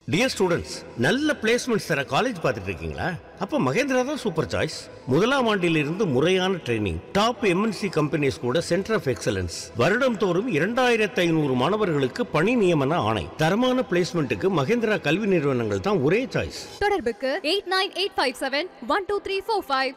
Dear students நல்ல placements தர college பார்த்துட்டு இருக்கீங்களா அப்போ மகேந்திரா தான் சூப்பர் சாய்ஸ் முதலாம் ஆண்டிலிருந்து முறையான ட்ரைனிங் டாப் எம்என்சி கம்பெனிஸ் கூட சென்டர் ஆஃப் எக்ஸலன்ஸ் வருடம் தோறும் இரண்டாயிரத்து ஐநூறு மாணவர்களுக்கு பணி நியமன ஆணை தரமான பிளேஸ்மெண்ட்டுக்கு மகேந்திரா கல்வி நிறுவனங்கள் தான் ஒரே சாய்ஸ் தொடர்புக்கு eight nine eight five seven one two three four five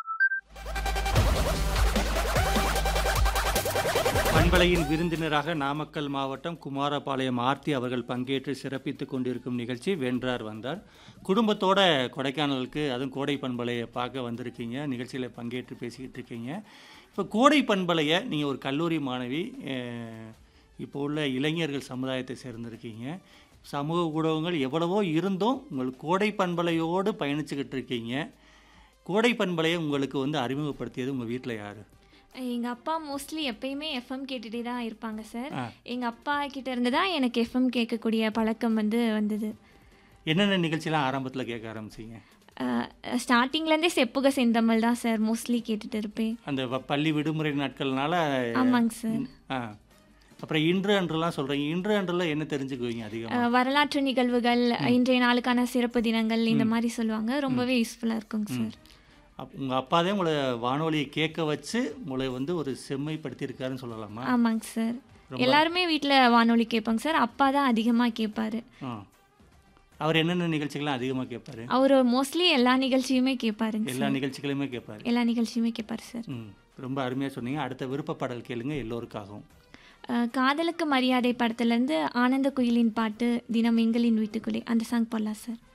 பண்பலையின் விருந்தினராக நாமக்கல் மாவட்டம் குமாரபாளையம் ஆர்த்தி அவர்கள் பங்கேற்று சிறப்பித்துக் கொண்டிருக்கும் நிகழ்ச்சி வென்றார் வந்தார் குடும்பத்தோட கொடைக்கானலுக்கு அதுவும் கோடை பண்பலையை பார்க்க வந்திருக்கீங்க நிகழ்ச்சியில் பங்கேற்று பேசிக்கிட்டு இருக்கீங்க இப்போ கோடை பண்பலையை நீங்கள் ஒரு கல்லூரி மாணவி அஹ், இப்போ உள்ள இளைஞர்கள் சமுதாயத்தை சேர்ந்திருக்கீங்க சமூக ஊடகங்கள் எவ்வளவோ இருந்தும் உங்கள் கோடை பண்பலையோடு பயணிச்சுக்கிட்டு இருக்கீங்க கோடை பண்பலையை உங்களுக்கு வந்து அறிமுகப்படுத்தியது உங்கள் வீட்டில் யார் எங்கள் அப்பா மோஸ்ட்லி எப்பயுமே எஃப்எம் கேட்டுகிட்டே தான் இருப்பாங்க சார் ஆ. எங்கள் அப்பா கிட்ட இருந்து தான் எனக்கு எஃப்எம் கேட்கக்கூடிய பழக்கம் வந்து வந்தது என்னென்ன நிகழ்ச்சிலாம் ஆரம்பத்தில் கேட்க ஆரம்பிச்சீங்க ஸ்டார்டிங்லேருந்தே செப்புக செந்தமிழ் தான் சார் மோஸ்ட்லி கேட்டுட்டு இருப்பேன் அந்த வ- பள்ளி விடுமுறை நாட்கள்னால ஆமாங்க சார் ஆ அப்புறம் இன்று அன்றுலாம் சொல்கிறீங்க இன்று அன்றுல என்ன தெரிஞ்சுக்குவீங்க அதிகமாக அஹ், வரலாற்று நிகழ்வுகள் இன்றைய நாளுக்கான சிறப்பு தினங்கள் இந்த மாதிரி சொல்லுவாங்க ரொம்பவே யூஸ்ஃபுல்லாக இருக்குங்க சார் அப் உங்கள் அப்பாதே உங்களை வானொலியை கேட்க வச்சு உங்களை வந்து ஒரு செம்மைப்படுத்தியிருக்காருன்னு சொல்லலாமா ஆமாங்க சார் எல்லாருமே வீட்டில் வானொலி கேட்பாங்க சார் அப்பா தான் அதிகமாக கேட்பாரு ஆ அவர் என்னென்ன நிகழ்ச்சிகள்லாம் அதிகமாக கேட்பாரு அவர் மோஸ்ட்லி எல்லா நிகழ்ச்சியுமே கேட்பாருங்க எல்லா சார் நிகழ்ச்சிகளுமே கேட்பாரு எல்லா நிகழ்ச்சியுமே கேட்பாரு சார் ம் ரொம்ப அருமையாக சொன்னீங்க அடுத்த விருப்ப பாடல் கேளுங்க எல்லோருக்காகவும் அஹ், காதலுக்கு மரியாதை படத்துலேருந்து ஆனந்த குயிலின் பாட்டு தினம் எங்களின் வீட்டுக்குள்ளே அந்த சாங் போடலாம் சார்